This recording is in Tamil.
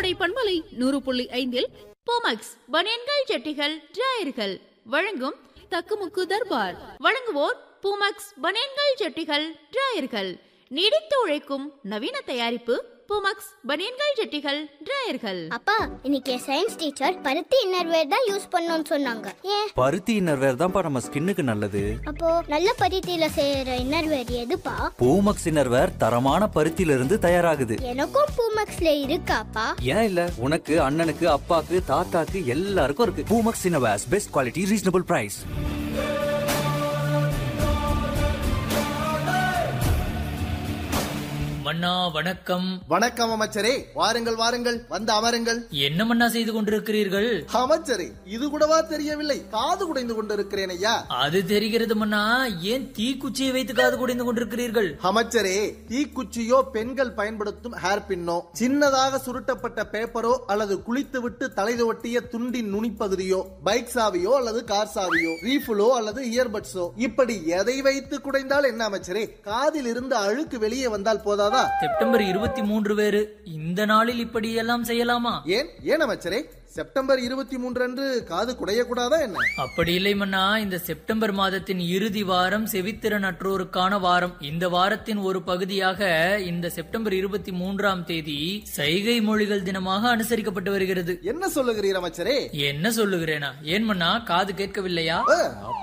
கோடை பண்பலை நூறு புள்ளி ஐந்தில் போமக்ஸ் பனியன்கள் ஜட்டிகள் டிராயர்கள் வழங்கும் தக்குமுக்கு தர்பார் வழங்குவோர் பூமக்ஸ் பனியன்கள் ஜட்டிகள் டிராயர்கள் நீடித்து உழைக்கும் நவீன தயாரிப்பு பூமக்ஸ் பனியன்கள் ஜட்டிகள் டிராயர்கள் அப்பா இன்னைக்கு சயின்ஸ் டீச்சர் பருத்தி இன்னர்வேர் தான் யூஸ் பண்ணணும்னு சொன்னாங்க ஏன் பருத்தி இன்னர்வேர் தான்ப்பா நம்ம ஸ்கின்னுக்கு நல்லது அப்போ நல்ல பருத்தியில செய்யற இன்னர்வேர் எதுப்பா பூமக்ஸ் இன்னர்வேர் தரமான பருத்தியில இருந்து தயாராகுது எனக்கும் பூமக்ஸ்ல இருக்காப்பா ஏன் இல்ல உனக்கு அண்ணனுக்கு அப்பாக்கு தாத்தாக்கு எல்லாருக்கும் இருக்கு Poomex innerwears best quality reasonable price மன்னா வணக்கம் வணக்கம் அமைச்சரே வாருங்கள் வாருங்கள் வந்து அமருங்கள் என்ன மன்னா செய்து கொண்டிருக்கிறீர்கள் அமைச்சரே இது கூடவா தெரியவில்லை காது குடைந்து கொண்டிருக்கிறேன் ஐயா அது தெரிகிறது மன்னா ஏன் தீக்குச்சியை வைத்து காது குடைந்து கொண்டிருக்கிறீர்கள் அமைச்சரே தீக்குச்சியோ பெண்கள் பயன்படுத்தும் ஹேர் பின்னோ சின்னதாக சுருட்டப்பட்ட பேப்பரோ அல்லது குளித்துவிட்டு தலை ஒட்டிய துண்டின் நுனிப்பகுதியோ பைக் சாவியோ அல்லது கார் சாவியோ ரீஃபுலோ அல்லது இயர்பட்ஸோ இப்படி எதை வைத்து குடைந்தால் என்ன அமைச்சரே காதில் இருந்து அழுக்கு வெளியே வந்தால் போதாதா செப்டம்பர் இருபத்தி மூன்று வேறு இந்த நாளில் இப்படி எல்லாம் செய்யலாமா ஏன் ஏன் அமைச்சரே செப்டம்பர் இருபத்தி மூன்று அன்று காது குடையக்கூடாதா என்ன அப்படி இல்லை மன்னா இந்த செப்டம்பர் மாதத்தின் இறுதி வாரம் செவித்திறன் அற்றோருக்கான வாரம் இந்த வாரத்தின் ஒரு பகுதியாக இந்த செப்டம்பர் இருபத்தி மூன்றாம் தேதி சைகை மொழிகள் தினமாக அனுசரிக்கப்பட்டு வருகிறது என்ன சொல்லுகிறீர் அமைச்சரே என்ன சொல்லுகிறேனா ஏன் மன்னா காது கேட்கவில்லையா அஹ்,